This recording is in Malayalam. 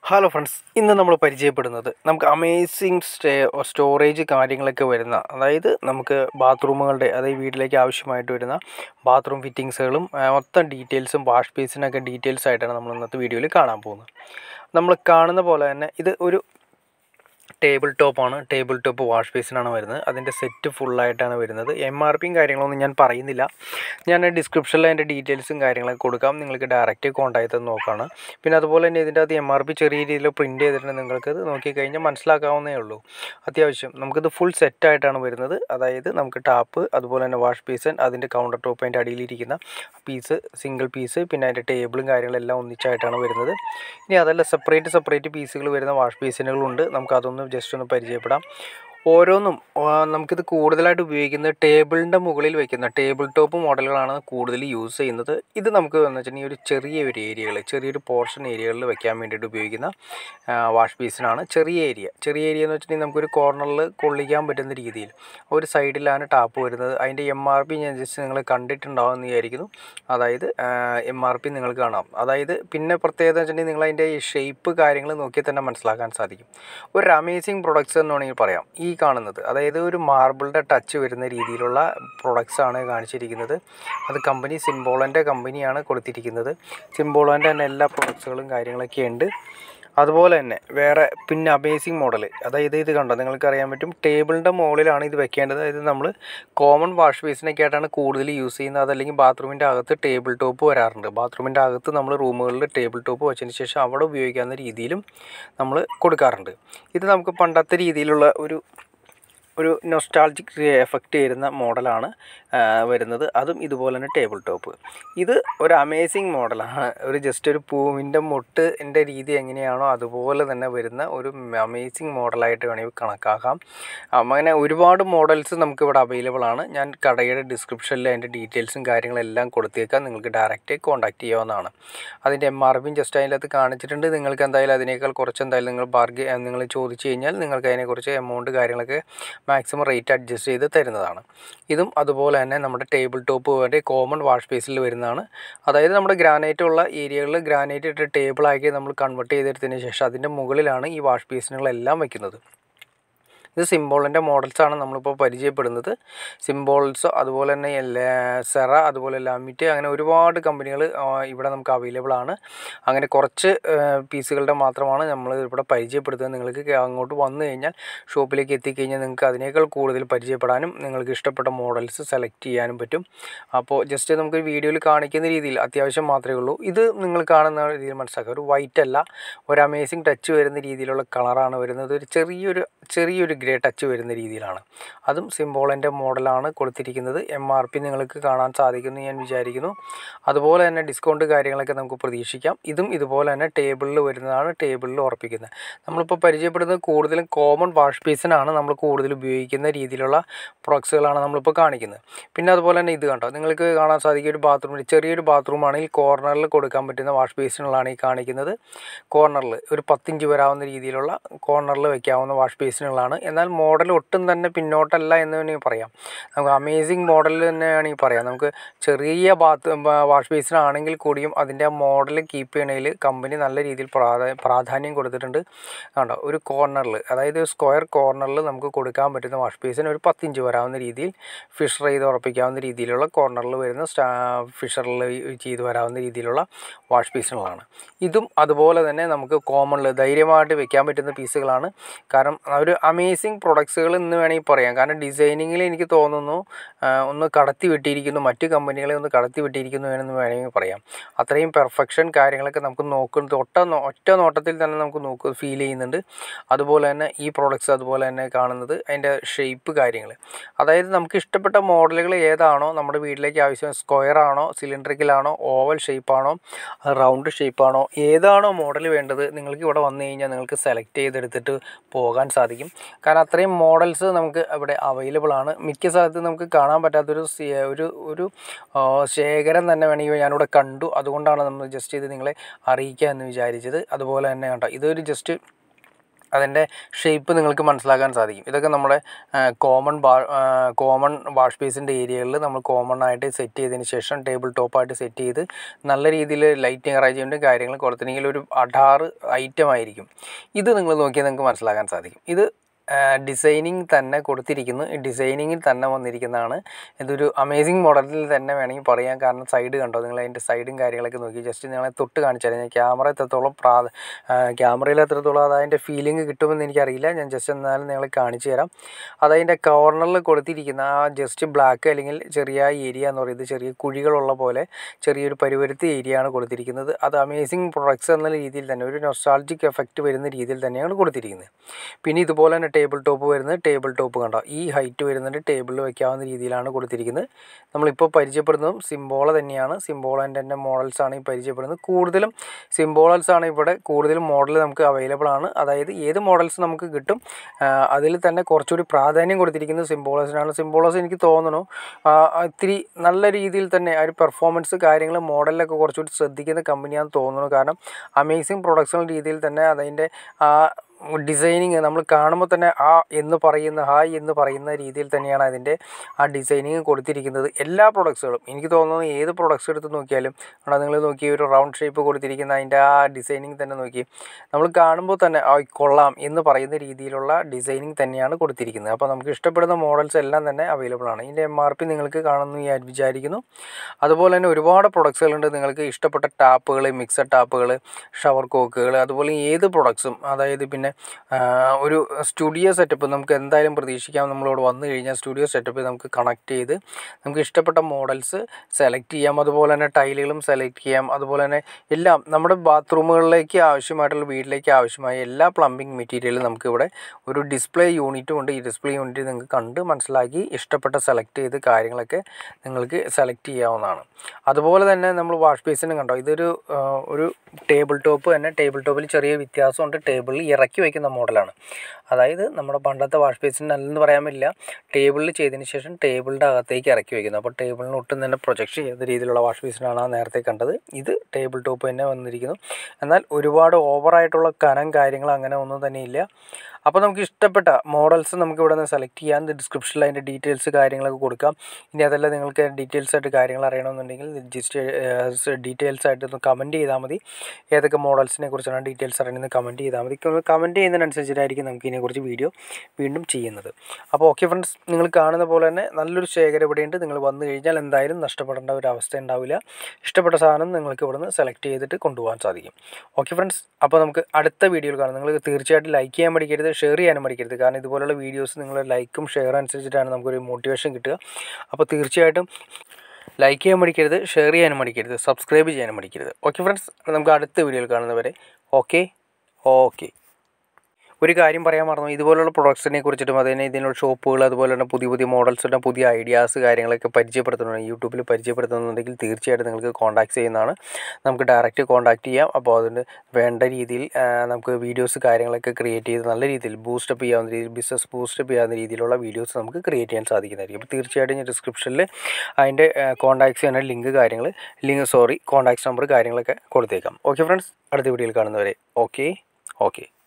ഹലോ ഫ്രണ്ട്സ് ഇന്ന് നമ്മൾ പരിചയപ്പെടുന്നത് നമുക്ക് അമേസിങ് സ്റ്റേ സ്റ്റോറേജ് കാര്യങ്ങളൊക്കെ വരുന്ന അതായത് നമുക്ക് ബാത്റൂമുകളുടെ അതായത് വീട്ടിലേക്ക് ആവശ്യമായിട്ട് വരുന്ന ബാത്റൂം ഫിറ്റിങ്സുകളും ആ, മൊത്തം ഡീറ്റെയിൽസും വാഷ് ബേസിനൊക്കെ ഡീറ്റെയിൽസ് ആയിട്ടാണ് നമ്മൾ ഇന്നത്തെ വീഡിയോയിൽ കാണാൻ പോകുന്നത് നമ്മൾ കാണുന്ന പോലെ തന്നെ ഇത് ഒരു ടേബിൾ ടോപ്പാണ് ടേബിൾ ടോപ്പ് വാഷ് ബേസിനാണ് വരുന്നത് അതിൻ്റെ സെറ്റ് ഫുള്ളായിട്ടാണ് വരുന്നത് എം ആർ പിയും കാര്യങ്ങളൊന്നും ഞാൻ പറയുന്നില്ല ഞാൻ ഡിസ്ക്രിപ്ഷനിൽ അതിൻ്റെ ഡീറ്റെയിൽസും കാര്യങ്ങളൊക്കെ കൊടുക്കാം നിങ്ങൾക്ക് ഡയറക്റ്റ് കോൺടാക്ട് ചെയ്ത് നോക്കാണ് പിന്നെ അതുപോലെ തന്നെ ഇതിൻ്റെ അകത്ത് എം ആർ പി ചെറിയ രീതിയിൽ പ്രിൻറ്റ് ചെയ്തിട്ടുണ്ട് നിങ്ങൾക്കത് നോക്കിക്കഴിഞ്ഞാൽ മനസ്സിലാക്കാവുന്നേ ഉള്ളൂ അത്യാവശ്യം നമുക്കിത് ഫുൾ സെറ്റായിട്ടാണ് വരുന്നത് അതായത് നമുക്ക് ടാപ്പ് അതുപോലെ തന്നെ വാഷ് ബേസൻ അതിൻ്റെ കൗണ്ടർ ടോപ്പ് അതിൻ്റെ അടിയിലിരിക്കുന്ന പീസ് സിംഗിൾ പീസ് പിന്നെ അതിൻ്റെ ടേബിളും കാര്യങ്ങളെല്ലാം ഒന്നിച്ചായിട്ടാണ് വരുന്നത് ഇനി അതല്ല സെപ്പറേറ്റ് സെപ്പറേറ്റ് പീസുകൾ വരുന്ന വാഷ് ബേസിനുകളുണ്ട് നമുക്ക് അതൊന്ന് ജസ്റ്റ് ഒന്ന് പരിചയപ്പെടാം ഓരോന്നും ആ, നമുക്കിത് കൂടുതലായിട്ട് ഉപയോഗിക്കുന്നത് ടേബിളിൻ്റെ മുകളിൽ വെക്കുന്ന ടേബിൾ ടോപ്പ് മോഡലുകളാണ് കൂടുതൽ യൂസ് ചെയ്യുന്നത് ഇത് നമുക്ക് എന്ന് വെച്ചിട്ടുണ്ടെങ്കിൽ ഒരു ചെറിയ ഒരു ഏരിയകൾ ചെറിയൊരു പോർഷൻ ഏരിയകളിൽ വെക്കാൻ വേണ്ടിയിട്ട് ഉപയോഗിക്കുന്ന വാഷ് ബേസിനാണ് ചെറിയ ഏരിയ ചെറിയ ഏരിയ എന്ന് വെച്ചിട്ടുണ്ടെങ്കിൽ നമുക്കൊരു കോർണറിൽ കൊള്ളിക്കാൻ പറ്റുന്ന രീതിയിൽ ഒരു സൈഡിലാണ് ടാപ്പ് വരുന്നത് അതിൻ്റെ എം ആർ പി ഞാൻ ജസ്റ്റ് നിങ്ങൾ കണ്ടിട്ടുണ്ടാവും എന്ന് വിചാരിക്കുന്നു അതായത് എം ആർ പി നിങ്ങൾക്ക് കാണാം അതായത് പിന്നെ പ്രത്യേകത എന്ന് വെച്ചിട്ടുണ്ടെങ്കിൽ നിങ്ങൾ അതിൻ്റെ ഷേപ്പ് കാര്യങ്ങൾ നോക്കിയാൽ തന്നെ മനസ്സിലാക്കാൻ സാധിക്കും ഒരു അമേസിങ് പ്രൊഡക്ട്സ് എന്ന് വേണമെങ്കിൽ പറയാം ഈ കാണുന്നത് അതായത് ഒരു മാർബിളിൻ്റെ ടച്ച് വരുന്ന രീതിയിലുള്ള പ്രൊഡക്ട്സ് ആണ് കാണിച്ചിരിക്കുന്നത് അത് കമ്പനി സിംബോളൻ്റെ കമ്പനിയാണ് കൊടുത്തിരിക്കുന്നത് സിംബോളൻ്റെ തന്നെ എല്ലാ പ്രൊഡക്ട്സുകളും കാര്യങ്ങളൊക്കെ ഉണ്ട് അതുപോലെ തന്നെ വേറെ പിന്നെ അമേസിങ് മോഡൽ അതായത് ഇത് കണ്ടോ നിങ്ങൾക്ക് അറിയാൻ പറ്റും ടേബിളിൻ്റെ മുകളിലാണ് ഇത് വെക്കേണ്ടത് അതായത് നമ്മൾ കോമൺ വാഷ് ബേസിനൊക്കെ ആയിട്ടാണ് കൂടുതൽ യൂസ് ചെയ്യുന്നത് അതല്ലെങ്കിൽ ബാത്റൂമിൻ്റെ അകത്ത് ടേബിൾ ടോപ്പ് വരാറുണ്ട് ബാത്റൂമിൻ്റെ അകത്ത് നമ്മൾ റൂമുകളിൽ ടേബിൾ ടോപ്പ് വെച്ചതിന് ശേഷം അവിടെ ഉപയോഗിക്കാവുന്ന രീതിയിലും നമ്മൾ കൊടുക്കാറുണ്ട് ഇത് നമുക്ക് പണ്ടത്തെ രീതിയിലുള്ള ഒരു ഒരു നൊസ്റ്റാൾജിക് എഫക്റ്റ് വരുന്ന മോഡലാണ് ആ, വരുന്നത് അതും ഇതുപോലെ തന്നെ ടേബിൾ ടോപ്പ് ഇത് ഒരു അമേസിങ് മോഡലാണ് ഒരു ജസ്റ്റ് ഒരു പൂവിൻ്റെ മുട്ടിൻ്റെ രീതി എങ്ങനെയാണോ അതുപോലെ തന്നെ വരുന്ന ഒരു അമേസിങ് മോഡലായിട്ട് വേണമെങ്കിൽ കണക്കാക്കാം അങ്ങനെ ഒരുപാട് മോഡൽസ് നമുക്കിവിടെ അവൈലബിൾ ആണ് ഞാൻ കടയുടെ ഡിസ്ക്രിപ്ഷനിൽ അതിൻ്റെ ഡീറ്റെയിൽസും കാര്യങ്ങളെല്ലാം കൊടുത്തേക്കാം നിങ്ങൾക്ക് ഡയറക്റ്റ് കോൺടാക്ട് ചെയ്യാവുന്നതാണ് അതിൻ്റെ എം ആർ പിയും ജസ്റ്റ് അതിനകത്ത് കാണിച്ചിട്ടുണ്ട് നിങ്ങൾക്ക് എന്തായാലും അതിനേക്കാൾ കുറച്ച് എന്തായാലും നിങ്ങൾ ബാർഗെ നിങ്ങൾ ചോദിച്ചു കഴിഞ്ഞാൽ നിങ്ങൾക്ക് അതിനെക്കുറിച്ച് എമൗണ്ട് കാര്യങ്ങളൊക്കെ മാക്സിമം റേറ്റ് അഡ്ജസ്റ്റ് ചെയ്ത് തരുന്നതാണ് ഇതും അതുപോലെ തന്നെ നമ്മുടെ ടേബിൾ ടോപ്പ് വരെ കോമൺ വാഷ് ബേസിൽ വരുന്നതാണ് അതായത് നമ്മുടെ ഗ്രാനൈറ്റ് ഉള്ള ഏരിയകളിൽ ഗ്രാനൈറ്റ് ഇട്ട് ടേബിളാക്കി നമ്മൾ കൺവെർട്ട് ചെയ്തെടുത്തതിന് ശേഷം അതിൻ്റെ മുകളിലാണ് ഈ വാഷ് ബേസിനുകളെല്ലാം വയ്ക്കുന്നത് ഇത് സിംബോളിൻ്റെ മോഡൽസാണ് നമ്മളിപ്പോൾ പരിചയപ്പെടുന്നത് സിംബോൾസ് അതുപോലെ തന്നെ എല്ലാ- സെറ അതുപോലെ ലാമിറ്റ് അങ്ങനെ ഒരുപാട് കമ്പനികൾ ഇവിടെ നമുക്ക് അവൈലബിൾ ആണ് അങ്ങനെ കുറച്ച് പീസുകളുടെ മാത്രമാണ് നമ്മൾ ഇവിടെ പരിചയപ്പെടുത്തുന്നത് നിങ്ങൾക്ക് അങ്ങോട്ട് വന്നു കഴിഞ്ഞാൽ ഷോപ്പിലേക്ക് എത്തിക്കഴിഞ്ഞാൽ നിങ്ങൾക്ക് അതിനേക്കാൾ കൂടുതൽ പരിചയപ്പെടാനും നിങ്ങൾക്ക് ഇഷ്ടപ്പെട്ട മോഡൽസ് സെലക്ട് ചെയ്യാനും പറ്റും അപ്പോൾ ജസ്റ്റ് നമുക്ക് വീഡിയോയിൽ കാണിക്കുന്ന രീതിയിൽ അത്യാവശ്യം മാത്രമേ ഉള്ളൂ ഇത് നിങ്ങൾ കാണുന്ന രീതിയിൽ മനസ്സിലാക്കുക ഒരു വൈറ്റ് അല്ല ഒരു അമേസിങ് ടച്ച് വരുന്ന രീതിയിലുള്ള കളറാണ് വരുന്നത് ഒരു ചെറിയൊരു ചെറിയൊരു ഗ്രേ ടച്ച് വരുന്ന രീതിയിലാണ് അതും സിംബോളിൻ്റെ മോഡലാണ് കൊടുത്തിരിക്കുന്നത് എം ആർ പി നിങ്ങൾക്ക് കാണാൻ സാധിക്കുമെന്ന് ഞാൻ വിചാരിക്കുന്നു അതുപോലെ തന്നെ ഡിസ്കൗണ്ട് കാര്യങ്ങളൊക്കെ നമുക്ക് പ്രതീക്ഷിക്കാം ഇതും ഇതുപോലെ തന്നെ ടേബിളിൽ വരുന്നതാണ് ടേബിളിൽ ഉറപ്പിക്കുന്നത് നമ്മളിപ്പോൾ പരിചയപ്പെടുന്നത് കൂടുതലും കോമൺ വാഷ് ബേസിനാണ് നമ്മൾ കൂടുതൽ ഉപയോഗിക്കുന്ന രീതിയിലുള്ള പ്രൊഡക്ട്സുകളാണ് നമ്മളിപ്പോൾ കാണിക്കുന്നത് പിന്നെ അതുപോലെ തന്നെ ഇത് കണ്ടോ നിങ്ങൾക്ക് കാണാൻ സാധിക്കും ഒരു ബാത്റൂമിൽ ചെറിയൊരു ബാത്റൂം ആണെങ്കിൽ കോർണറിൽ കൊടുക്കാൻ പറ്റുന്ന വാഷ് ബേസിനുകളാണ് ഈ കാണിക്കുന്നത് കോർണറിൽ ഒരു പത്തിഞ്ച് വരാവുന്ന രീതിയിലുള്ള കോർണറിൽ വെക്കാവുന്ന വാഷ് ബേസിനുകളാണ് എന്നാൽ മോഡൽ ഒട്ടും തന്നെ പിന്നോട്ടല്ല എന്ന് വേണമെങ്കിൽ പറയാം നമുക്ക് അമേസിങ് മോഡൽ തന്നെ വേണമെങ്കിൽ പറയാം നമുക്ക് ചെറിയ ബാത്ത് വാഷ് ബേസിനാണെങ്കിൽ കൂടിയും അതിൻ്റെ ആ മോഡൽ കീപ്പ് ചെയ്യണതിൽ കമ്പനി നല്ല രീതിയിൽ പ്രാധാ പ്രാധാന്യം കൊടുത്തിട്ടുണ്ട് കണ്ടോ ഒരു കോർണറിൽ അതായത് ഒരു സ്ക്വയർ കോർണറിൽ നമുക്ക് കൊടുക്കാൻ പറ്റുന്ന വാഷ് ബേസിന് ഒരു പത്തിഞ്ച് വരാവുന്ന രീതിയിൽ ഫിഷർ ചെയ്ത് ഉറപ്പിക്കാവുന്ന രീതിയിലുള്ള കോർണറിൽ വരുന്ന സ്റ്റാ ഫിഷറിൽ ചെയ്ത് വരാവുന്ന രീതിയിലുള്ള വാഷ് ബേസിനുകളാണ് ഇതും അതുപോലെ തന്നെ നമുക്ക് കോമണിൽ ധൈര്യമായിട്ട് വെക്കാൻ പറ്റുന്ന പീസുകളാണ് കാരണം ഒരു അമേസിങ് പ്രൊഡക്ട്സുകൾ എന്ന് വേണമെങ്കിൽ പറയാം കാരണം ഡിസൈനിങ്ങിൽ എനിക്ക് തോന്നുന്നു ആ, ഒന്ന് കടത്തി വിട്ടിരിക്കുന്നു മറ്റ് കമ്പനികളെ ഒന്ന് കടത്തി വിട്ടിരിക്കുന്നു എന്ന് വേണമെങ്കിൽ പറയാം അത്രയും പെർഫെക്ഷൻ കാര്യങ്ങളൊക്കെ നമുക്ക് നോക്കുന്നത് ഒറ്റ നോ- ഒറ്റ നോട്ടത്തിൽ തന്നെ നമുക്ക് നോക്ക് ഫീൽ ചെയ്യുന്നുണ്ട് അതുപോലെ തന്നെ ഈ പ്രോഡക്റ്റ്സ് അതുപോലെ തന്നെ കാണുന്നത് അതിൻ്റെ ഷേപ്പ് കാര്യങ്ങൾ അതായത് നമുക്ക് ഇഷ്ടപ്പെട്ട മോഡലുകൾ ഏതാണോ നമ്മുടെ വീട്ടിലേക്ക് ആവശ്യം സ്ക്വയർ ആണോ സിലിണ്ടറിക്കലാണോ ഓവൽ ഷേപ്പാണോ റൗണ്ട് ഷേപ്പാണോ ഏതാണോ മോഡൽ വേണ്ടത് നിങ്ങൾക്ക് ഇവിടെ വന്നു കഴിഞ്ഞാൽ നിങ്ങൾക്ക് സെലക്ട് ചെയ്തെടുത്തിട്ട് പോകാൻ സാധിക്കും കാരണം അത്രയും മോഡൽസ് നമുക്ക് ഇവിടെ അവൈലബിൾ ആണ് മിക്ക സ്ഥലത്തും നമുക്ക് കാണാൻ പറ്റാത്തൊരു സി- ഒരു ഒരു ആ, ശേഖരം തന്നെ വേണമെങ്കിൽ ഞാനിവിടെ കണ്ടു അതുകൊണ്ടാണ് നമ്മൾ ജസ്റ്റ് ഇത് നിങ്ങളെ അറിയിക്കുക എന്ന് വിചാരിച്ചത് അതുപോലെ തന്നെ കണ്ടോ ഇതൊരു ജസ്റ്റ് അതിൻ്റെ ഷേപ്പ് നിങ്ങൾക്ക് മനസ്സിലാക്കാൻ സാധിക്കും ഇതൊക്കെ നമ്മുടെ കോമൺ ബാ കോമൺ വാഷ് ബേസിൻ്റെ ഏരിയകളിൽ നമ്മൾ കോമൺ ആയിട്ട് സെറ്റ് ചെയ്തതിന് ശേഷം ടേബിൾ ടോപ്പായിട്ട് സെറ്റ് ചെയ്ത് നല്ല രീതിയിൽ ലൈറ്റിംഗ് അറേഞ്ച്മെൻറ്റും കാര്യങ്ങൾ കൊടുത്തിട്ടുണ്ടെങ്കിൽ ഒരു അടാറ് ഐറ്റം ആയിരിക്കും ഇത് നിങ്ങൾ നോക്കിയാൽ നിങ്ങൾക്ക് മനസ്സിലാക്കാൻ സാധിക്കും ഇത് ഡിസൈനിങ് തന്നെ കൊടുത്തിരിക്കുന്നു ഈ ഡിസൈനിങ്ങിൽ തന്നെ വന്നിരിക്കുന്നതാണ് ഇതൊരു അമേസിങ് മോഡലിൽ തന്നെ വേണമെങ്കിൽ പറയാം കാരണം സൈഡ് കണ്ടോ നിങ്ങൾ അതിൻ്റെ സൈഡും കാര്യങ്ങളൊക്കെ നോക്കി ജസ്റ്റ് നിങ്ങളെ തൊട്ട് കാണിച്ചു തരാം ഞാൻ ക്യാമറ എത്രത്തോളം പ്രാ ക്യാമറയിൽ എത്രത്തോളം അത് അതിൻ്റെ ഫീലിംഗ് കിട്ടുമെന്ന് എനിക്കറിയില്ല ഞാൻ ജസ്റ്റ് എന്നാലും നിങ്ങളെ കാണിച്ചു തരാം അതതിൻ്റെ കോർണറിൽ കൊടുത്തിരിക്കുന്ന ആ ജസ്റ്റ് ബ്ലാക്ക് അല്ലെങ്കിൽ ചെറിയ ഏരിയ എന്ന് പറയുന്നത് ചെറിയ കുഴികളുള്ള പോലെ ചെറിയൊരു പരുവരുത്തി ഏരിയ ആണ് കൊടുത്തിരിക്കുന്നത് അത് അമേസിങ് പ്രൊഡക്ട്സ് എന്ന രീതിയിൽ തന്നെ ഒരു നൊസ്റ്റാൾജിക് എഫക്റ്റ് വരുന്ന രീതിയിൽ തന്നെയാണ് കൊടുത്തിരിക്കുന്നത് പിന്നെ ഇതുപോലെ തന്നെ ടേബിൾ ടോപ്പ് വരുന്നത് ടേബിൾ ടോപ്പ് കണ്ടോ ഈ ഹൈറ്റ് വരുന്നുണ്ട് ടേബിളിൽ വെക്കാവുന്ന രീതിയിലാണ് കൊടുത്തിരിക്കുന്നത് നമ്മളിപ്പോൾ പരിചയപ്പെടുന്നതും സിംബോള തന്നെയാണ് സിംബോളൻ്റെ തന്നെ മോഡൽസാണ് ഈ പരിചയപ്പെടുന്നത് കൂടുതലും സിംബോളൽസ് ആണ് ഇവിടെ കൂടുതലും മോഡൽ നമുക്ക് അവൈലബിൾ ആണ് അതായത് ഏത് മോഡൽസ് നമുക്ക് കിട്ടും അതിൽ തന്നെ കുറച്ചുകൂടി പ്രാധാന്യം കൊടുത്തിരിക്കുന്നത് സിംബോളസിനാണ് സിംബോളസ് എനിക്ക് തോന്നുന്നു ഇത്തിരി നല്ല രീതിയിൽ തന്നെ ആ ഒരു പെർഫോമൻസ് കാര്യങ്ങൾ മോഡലിലൊക്കെ കുറച്ചുകൂടി ശ്രദ്ധിക്കുന്ന കമ്പനിയാണെന്ന് തോന്നുന്നു കാരണം അമേസിങ് പ്രൊഡക്ഷൻ രീതിയിൽ തന്നെ അതിൻ്റെ ആ ഡിസൈനിങ് നമ്മൾ കാണുമ്പോൾ തന്നെ ആ എന്ന് പറയുന്ന ഹായ് എന്ന് പറയുന്ന രീതിയിൽ തന്നെയാണ് അതിൻ്റെ ആ ഡിസൈനിങ് കൊടുത്തിരിക്കുന്നത് എല്ലാ പ്രൊഡക്ട്സുകളും എനിക്ക് തോന്നുന്നു ഏത് പ്രൊഡക്ട്സ് എടുത്ത് നോക്കിയാലും അവിടെ നിങ്ങൾ നോക്കി ഒരു റൗണ്ട് ഷേപ്പ് കൊടുത്തിരിക്കുന്ന അതിൻ്റെ ആ ഡിസൈനിങ് തന്നെ നോക്കി നമ്മൾ കാണുമ്പോൾ തന്നെ ആ കൊള്ളാം എന്ന് പറയുന്ന രീതിയിലുള്ള ഡിസൈനിങ് തന്നെയാണ് കൊടുത്തിരിക്കുന്നത് അപ്പോൾ നമുക്ക് ഇഷ്ടപ്പെടുന്ന മോഡൽസ് എല്ലാം തന്നെ അവൈലബിൾ ആണ് ഇതിൻ്റെ എം ആർ പി നിങ്ങൾക്ക് കാണുന്നു ഞാൻ വിചാരിക്കുന്നു അതുപോലെ തന്നെ ഒരുപാട് പ്രൊഡക്ട്സുകളുണ്ട് നിങ്ങൾക്ക് ഇഷ്ടപ്പെട്ട ടാപ്പുകൾ മിക്സഡ് ടാപ്പുകൾ ഷവർ കോക്കുകൾ അതുപോലെ ഏത് പ്രൊഡക്ട്സും അതായത് പിന്നെ ഒരു സ്റ്റുഡിയോ സെറ്റപ്പ് നമുക്ക് എന്തായാലും പ്രതീക്ഷിക്കാം നമ്മളിവിടെ വന്നു കഴിഞ്ഞാൽ സ്റ്റുഡിയോ സെറ്റപ്പ് നമുക്ക് കണക്ട് ചെയ്ത് നമുക്ക് ഇഷ്ടപ്പെട്ട മോഡൽസ് സെലക്ട് ചെയ്യാം അതുപോലെ തന്നെ ടൈലുകളും സെലക്ട് ചെയ്യാം അതുപോലെ തന്നെ എല്ലാം നമ്മുടെ ബാത്റൂമുകളിലേക്ക് ആവശ്യമായിട്ടുള്ള വീട്ടിലേക്ക് ആവശ്യമായ എല്ലാ പ്ലംബിംഗ് മെറ്റീരിയലും നമുക്കിവിടെ ഒരു ഡിസ്പ്ലേ യൂണിറ്റും ഉണ്ട് ഈ ഡിസ്പ്ലേ യൂണിറ്റ് നിങ്ങൾക്ക് കണ്ട് മനസ്സിലാക്കി ഇഷ്ടപ്പെട്ട സെലക്ട് ചെയ്ത് കാര്യങ്ങളൊക്കെ നിങ്ങൾക്ക് സെലക്ട് ചെയ്യാവുന്നതാണ് അതുപോലെ തന്നെ നമ്മൾ വാഷ് ബേസിനും കണ്ടോ ഇതൊരു ഒരു ടേബിൾ ടോപ്പ് തന്നെ ടേബിൾ ടോപ്പിൽ ചെറിയ വ്യത്യാസമുണ്ട് ടേബിളിൽ ഇറക്കി വയ്ക്കുന്ന മോഡലാണ് അതായത് നമ്മുടെ പണ്ടത്തെ വാഷ് ബേസിന് അല്ലെന്ന് പറയാൻ പറ്റില്ല ടേബിളിൽ ചെയ്തതിന് ശേഷം ടേബിളിൻ്റെ അകത്തേക്ക് ഇറക്കി വയ്ക്കുന്നു അപ്പോൾ ടേബിളിന് ഒട്ടും തന്നെ പ്രൊജക്റ്റ് ചെയ്യുന്ന രീതിയിലുള്ള വാഷ് ബേസിനാണ് നേരത്തെ കണ്ടത് ഇത് ടേബിൾ ടോപ്പ് തന്നെ വന്നിരിക്കുന്നു എന്നാൽ ഒരുപാട് ഓവറായിട്ടുള്ള കനം കാര്യങ്ങൾ അങ്ങനെ ഒന്നും തന്നെ ഇല്ല അപ്പോൾ നമുക്ക് ഇഷ്ടപ്പെട്ട മോഡൽസ് നമുക്ക് ഇവിടെ നിന്ന് സെലക്ട് ചെയ്യാം ഡിസ്ക്രിപ്ഷനിൽ അതിൻ്റെ ഡീറ്റെയിൽസ് കാര്യങ്ങളൊക്കെ കൊടുക്കാം ഇനി അതല്ല നിങ്ങൾക്ക് ഡീറ്റെയിൽസ് ആയിട്ട് കാര്യങ്ങൾ അറിയണമെന്നുണ്ടെങ്കിൽ ജസ്റ്റ് ഡീറ്റെയിൽസ് ആയിട്ട് ഒന്ന് കമൻറ്റ് ചെയ്താൽ മതി ഏതൊക്കെ മോഡൽസിനെ കുറിച്ചാണ് ഡീറ്റെയിൽസ് അറിയണമെന്ന് കമൻറ്റ് ചെയ്താൽ മതി കമൻറ്റ് ചെയ്യുന്നതിനനുസരിച്ചിട്ടായിരിക്കും നമുക്ക് ഇതിനെക്കുറിച്ച് വീഡിയോ വീണ്ടും ചെയ്യുന്നത് അപ്പോൾ ഓക്കെ ഫ്രണ്ട്സ് നിങ്ങൾ കാണുന്ന പോലെ തന്നെ നല്ലൊരു ശേഖരം ഇവിടെയുണ്ട് നിങ്ങൾ വന്നു കഴിഞ്ഞാൽ എന്തായാലും നഷ്ടപ്പെടേണ്ട ഒരു അവസ്ഥ ഉണ്ടാവില്ല ഇഷ്ടപ്പെട്ട സാധനം നിങ്ങൾക്ക് ഇവിടുന്ന് സെലക്ട് ചെയ്തിട്ട് കൊണ്ടുപോകാൻ സാധിക്കും ഓക്കെ ഫ്രണ്ട്സ് അപ്പോൾ നമുക്ക് അടുത്ത വീഡിയോയിൽ കാണാം നിങ്ങൾ തീർച്ചയായിട്ടും ലൈക്ക് ചെയ്യാൻ പഠിക്കരുത് ഷെയർ ചെയ്യാനും പഠിക്കരുത് കാരണം ഇതുപോലുള്ള വീഡിയോസ് നിങ്ങൾ ലൈക്കും ഷെയർ അനുസരിച്ചിട്ടാണ് നമുക്കൊരു മോട്ടിവേഷൻ കിട്ടുക അപ്പോൾ തീർച്ചയായിട്ടും ലൈക്ക് ചെയ്യാൻ പഠിക്കരുത് ഷെയർ ചെയ്യാനും പഠിക്കരുത് സബ്സ്ക്രൈബ് ചെയ്യാനും പഠിക്കരുത് ഓക്കെ ഫ്രണ്ട്സ് നമുക്ക് അടുത്ത വീഡിയോയിൽ കാണുന്നവരെ ഓക്കെ ഓക്കെ ഒരു കാര്യം പറയാൻ മറന്നു ഇതുപോലുള്ള പ്രൊഡക്ട്സിനെ കുറിച്ചിട്ടും അതിന് ഇതിനുള്ള ഷോപ്പുകൾ അതുപോലെ തന്നെ പുതിയ പുതിയ മോഡൽസിൻ്റെ പുതിയ ഐഡിയാസ് കാര്യങ്ങളൊക്കെ പരിചയപ്പെടുത്തുന്നുണ്ട് യൂട്യൂബിൽ പരിചയപ്പെടുത്തുന്നുണ്ടെങ്കിൽ തീർച്ചയായിട്ടും നിങ്ങൾക്ക് കോൺടാക്ട് ചെയ്യുന്നതാണ് നമുക്ക് ഡയറക്റ്റ് കോൺടാക്ട് ചെയ്യാം അപ്പോൾ അതിന് വേണ്ട രീതിയിൽ നമുക്ക് വീഡിയോസ് കാര്യങ്ങളൊക്കെ ക്രിയേറ്റ് ചെയ്ത് നല്ല രീതിയിൽ ബൂസ്റ്റപ്പ് ചെയ്യാവുന്ന രീതിയിൽ ബിസിനസ് ബൂസ്റ്റപ്പ് ചെയ്യാവുന്ന രീതിയിലുള്ള വീഡിയോസ് നമുക്ക് ക്രിയേറ്റ് ചെയ്യാൻ സാധിക്കുന്നതായിരിക്കും അപ്പോൾ തീർച്ചയായിട്ടും ഞാൻ ഡിസ്ക്രിപ്ഷനിൽ അതിൻ്റെ കോൺടാക്ട്സ് ചെയ്യുന്ന ലിങ്ക് കാര്യങ്ങൾ ലിങ്ക് സോറി കോൺടാക്ട്സ് നമ്പർ കാര്യങ്ങളൊക്കെ കൊടുത്തേക്കാം ഓക്കെ ഫ്രണ്ട്സ് അടുത്ത വീഡിയോയിൽ കാണുന്നവരെ ഓക്കെ ഓക്കെ